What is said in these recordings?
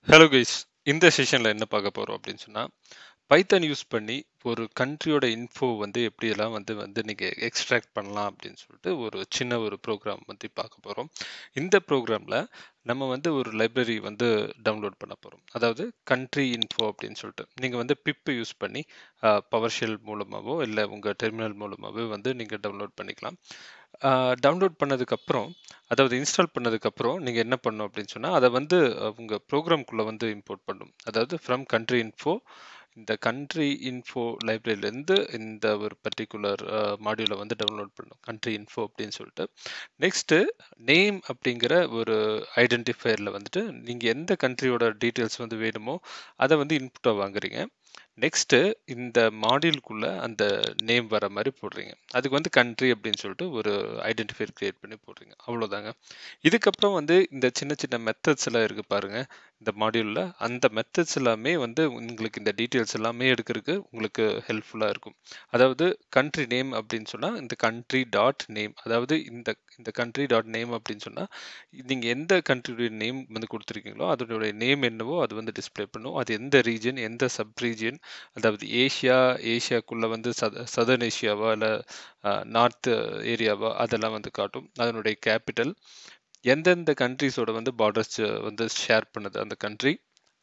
hello guys இந்த செஷனில் என்ன பார்க்க போகிறோம் அப்படின்னு சொன்னால் பைத்தன் யூஸ் பண்ணி ஒரு கண்ட்ரியோட இன்ஃபோ வந்து எப்படியெல்லாம் வந்து வந்து நீங்கள் எக்ஸ்ட்ராக்ட் பண்ணலாம் அப்படின்னு சொல்லிட்டு ஒரு சின்ன ஒரு ப்ரோக்ராம் வந்து பார்க்க போகிறோம் இந்த ப்ரோக்ராமில் நம்ம வந்து ஒரு லைப்ரரி வந்து டவுன்லோட் பண்ண போகிறோம் அதாவது கண்ட்ரி இன்ஃபோ அப்படின்னு சொல்லிட்டு நீங்கள் வந்து பிப் யூஸ் பண்ணி பவர் ஷெல் மூலமாகவோ இல்லை உங்கள் டெர்மினல் மூலமாகவோ வந்து நீங்கள் டவுன்லோட் பண்ணிக்கலாம் டவுன்லோட் பண்ணதுக்கப்புறம் அதாவது இன்ஸ்டால் பண்ணதுக்கப்புறம் நீங்கள் என்ன பண்ணணும் அப்படின்னு சொன்னால் அதை வந்து உங்கள் ப்ரோக்ராம்குள்ளே வந்து இம்போர்ட் பண்ணும் அதாவது ஃப்ரம் கண்ட்ரி இன்ஃபோ இந்த கண்ட்ரி இன்ஃபோ லைப்ரரியிலேருந்து இந்த ஒரு பர்டிகுலர் மாடியூலை வந்து டவுன்லோட் பண்ணும் கண்ட்ரி இன்ஃபோ அப்படின்னு சொல்லிட்டு நெக்ஸ்ட்டு நேம் அப்படிங்கிற ஒரு ஐடென்டிஃபையரில் வந்துட்டு நீங்கள் எந்த கண்ட்ரியோட டீட்டெயில்ஸ் வந்து வேணுமோ அதை வந்து இன்புட்டாக வாங்குறீங்க நெக்ஸ்ட்டு இந்த மாடியூலுக்குள்ளே அந்த நேம் வர மாதிரி போடுறீங்க அதுக்கு வந்து கண்ட்ரி அப்படின்னு சொல்லிட்டு ஒரு ஐடென்டிஃபையர் க்ரியேட் பண்ணி போடுறீங்க அவ்வளோதாங்க இதுக்கப்புறம் வந்து இந்த சின்ன சின்ன மெத்தட்ஸ் எல்லாம் இருக்குது பாருங்கள் இந்த மாடியூலில் அந்த மெத்தட்ஸ் எல்லாமே வந்து உங்களுக்கு இந்த டீட்டெயில்ஸ் எல்லாமே எடுக்கிறதுக்கு உங்களுக்கு ஹெல்ப்ஃபுல்லாக இருக்கும் அதாவது கண்ட்ரி நேம் அப்படின்னு சொன்னால் இந்த கண்ட்ரி டாட் நேம் அதாவது இந்த இந்த கண்ட்ரி டாட் நேம் அப்படின்னு சொன்னால் நீங்கள் எந்த கண்ட்ரியுடைய நேம் வந்து கொடுத்துருக்கீங்களோ அதனுடைய நேம் என்னவோ அது வந்து டிஸ்பிளே பண்ணும் அது எந்த ரீஜன் எந்த சப் ரீஜன் அதாவது ஏஷியா ஏஷியாக்குள்ளே வந்து சத சதர்ன் ஏஷியாவா இல்லை நார்த் ஏரியாவா அதெல்லாம் வந்து காட்டும் அதனுடைய கேபிட்டல் எந்தெந்த கண்ட்ரிஸோட வந்து பார்டர்ஸ் வந்து ஷேர் பண்ணுது அந்த கண்ட்ரி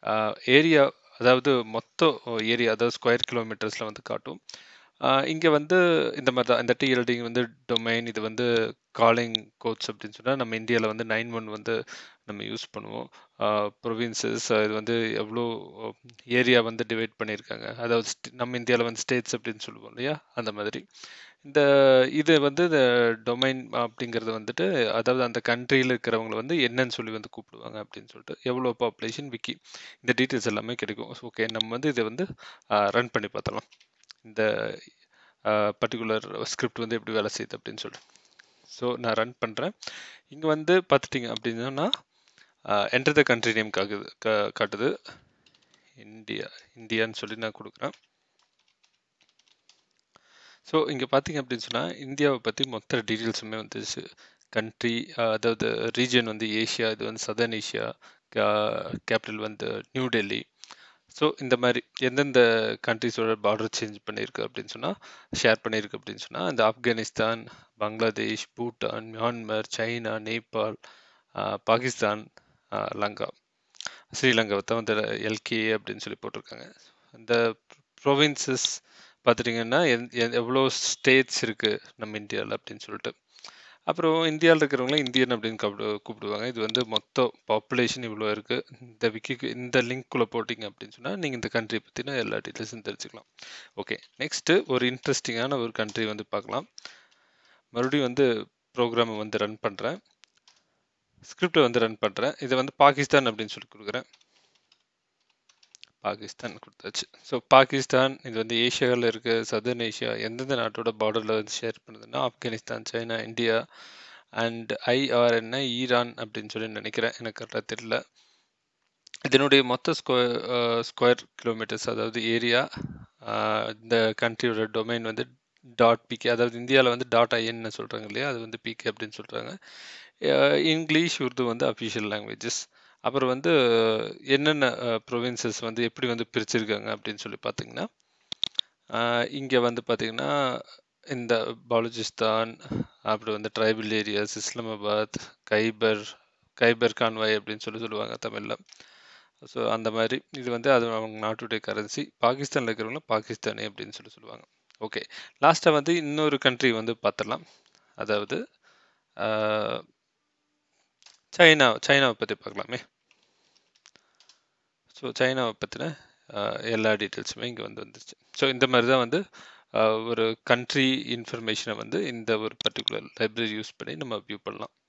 ஏரியா அதாவது மொத்த ஏரியா அதாவது ஸ்கொயர் கிலோமீட்டர்ஸில் வந்து காட்டும் இங்கே வந்து இந்த மாதிரி தான் இந்த டிஎல்டிங் வந்து டொமைன் இது வந்து காலிங் கோட்ஸ் அப்படின்னு சொன்னால் நம்ம இந்தியாவில் வந்து நைன் ஒன் வந்து நம்ம யூஸ் பண்ணுவோம் ப்ரொவின்சஸ் இது வந்து எவ்வளோ ஏரியா வந்து டிவைட் பண்ணியிருக்காங்க அதாவது நம்ம இந்தியாவில் வந்து ஸ்டேட்ஸ் அப்படின்னு சொல்லுவோம் இல்லையா அந்த மாதிரி இந்த இது வந்து இந்த டொமைன் அப்படிங்கிறது வந்துட்டு அதாவது அந்த கண்ட்ரியில் இருக்கிறவங்கள வந்து என்னன்னு சொல்லி வந்து கூப்பிடுவாங்க அப்படின்னு சொல்லிட்டு எவ்வளோ பாப்புலேஷன் விக்கி இந்த டீட்டெயில்ஸ் எல்லாமே கிடைக்கும் ஓகே நம்ம வந்து இதை வந்து ரன் பண்ணி பார்த்தலாம் இந்த பர்டிகுலர் ஸ்கிரிப்ட் வந்து எப்படி வேலை செய்யுது அப்படின்னு சொல்லிட்டு ஸோ நான் ரன் பண்ணுறேன் இங்கே வந்து பார்த்துட்டிங்க அப்படின்னா என்டர் த கண்ட்ரி நேம் காக்குது கா காட்டுது இந்தியா இந்தியான்னு சொல்லி நான் கொடுக்குறேன் ஸோ இங்கே பார்த்தீங்க அப்படின்னு சொன்னால் இந்தியாவை பற்றி மொத்த டீட்டெயில்ஸுமே வந்துச்சு கண்ட்ரி அதாவது ரீஜன் வந்து ஏஷியா இது வந்து சதர்ன் ஏஷியா கேபிட்டல் வந்து நியூ டெல்லி ஸோ இந்த மாதிரி எந்தெந்த கண்ட்ரிஸோட பார்டர் சேஞ்ச் பண்ணியிருக்கு அப்படின்னு சொன்னால் ஷேர் பண்ணியிருக்கு அப்படின்னு சொன்னால் இந்த ஆப்கானிஸ்தான் பங்களாதேஷ் பூட்டான் மியான்மர் சைனா நேபாள் பாகிஸ்தான் லங்கா ஸ்ரீலங்காவை தான் வந்து எல்கே அப்படின்னு சொல்லி போட்டிருக்காங்க இந்த ப்ரொவின்சஸ் பார்த்துட்டிங்கன்னா எவ்வளோ ஸ்டேட்ஸ் இருக்குது நம்ம இந்தியாவில் அப்படின்னு சொல்லிட்டு அப்புறம் இந்தியாவில் இருக்கிறவங்களாம் இந்தியன் அப்படின்னு கூப்பிடு கூப்பிடுவாங்க இது வந்து மொத்த பாப்புலேஷன் இவ்வளோ இருக்குது இந்த விக்கிக்கு இந்த லிங்க்குள்ளே போட்டிங்க அப்படின்னு சொன்னால் நீங்கள் இந்த கண்ட்ரி பற்றின எல்லா டீட்டெயில்ஸும் தெரிஞ்சுக்கலாம் ஓகே நெக்ஸ்ட்டு ஒரு இன்ட்ரெஸ்டிங்கான ஒரு கண்ட்ரி வந்து பார்க்கலாம் மறுபடியும் வந்து ப்ரோக்ராமை வந்து ரன் பண்ணுறேன் ஸ்கிரிப்டை வந்து ரன் பண்ணுறேன் இதை வந்து பாகிஸ்தான் அப்படின்னு சொல்லி கொடுக்குறேன் பாகிஸ்தான் கொடுத்தாச்சு ஸோ பாகிஸ்தான் இது வந்து ஏஷியாவில் இருக்க சதர்ன் ஏஷியா எந்தெந்த நாட்டோட பார்டரில் வந்து ஷேர் பண்ணுதுன்னா Afghanistan China India and IRNI Iran அப்படின்னு சொல்லி நினைக்கிறேன் எனக்கு கரெக்டாக தெரியல இதனுடைய மொத்த ஸ்கொயர் ஸ்கொயர் கிலோமீட்டர்ஸ் அதாவது ஏரியா இந்த கண்ட்ரியோட டொமைன் வந்து டாட் பிகே அதாவது இந்தியாவில் வந்து டாட் ஐஎன்னு சொல்கிறாங்க இல்லையா அது வந்து பிகே அப்படின்னு சொல்கிறாங்க இங்கிலீஷ் உருது வந்து அஃபிஷியல் லாங்குவேஜஸ் அப்புறம் வந்து என்னென்ன ப்ரொவின்சஸ் வந்து எப்படி வந்து பிரிச்சிருக்காங்க அப்படின்னு சொல்லி பார்த்தீங்கன்னா இங்கே வந்து பார்த்திங்கன்னா இந்த பாலுஜிஸ்தான் அப்புறம் வந்து ட்ரைபல் ஏரியாஸ் இஸ்லாமாபாத் கைபர் கைபர் கான்வாய் அப்படின்னு சொல்லி சொல்லுவாங்க தமிழில் ஸோ அந்த மாதிரி இது வந்து அது அவங்க நாட்டுடைய கரன்சி பாகிஸ்தானில் இருக்கிறவங்க பாகிஸ்தானி அப்படின்னு சொல்லி சொல்லுவாங்க ஓகே லாஸ்ட்டாக வந்து இன்னொரு கண்ட்ரி வந்து பார்த்துடலாம் அதாவது சைனா சைனாவை பற்றி பார்க்கலாமே ஸோ சைனாவை பற்றின எல்லா டீட்டெயில்ஸுமே இங்கே வந்து வந்துருச்சு ஸோ இந்த மாதிரி தான் வந்து ஒரு கண்ட்ரி இன்ஃபர்மேஷனை வந்து இந்த ஒரு பர்டிகுலர் லைப்ரரி யூஸ் பண்ணி நம்ம வியூ பண்ணலாம்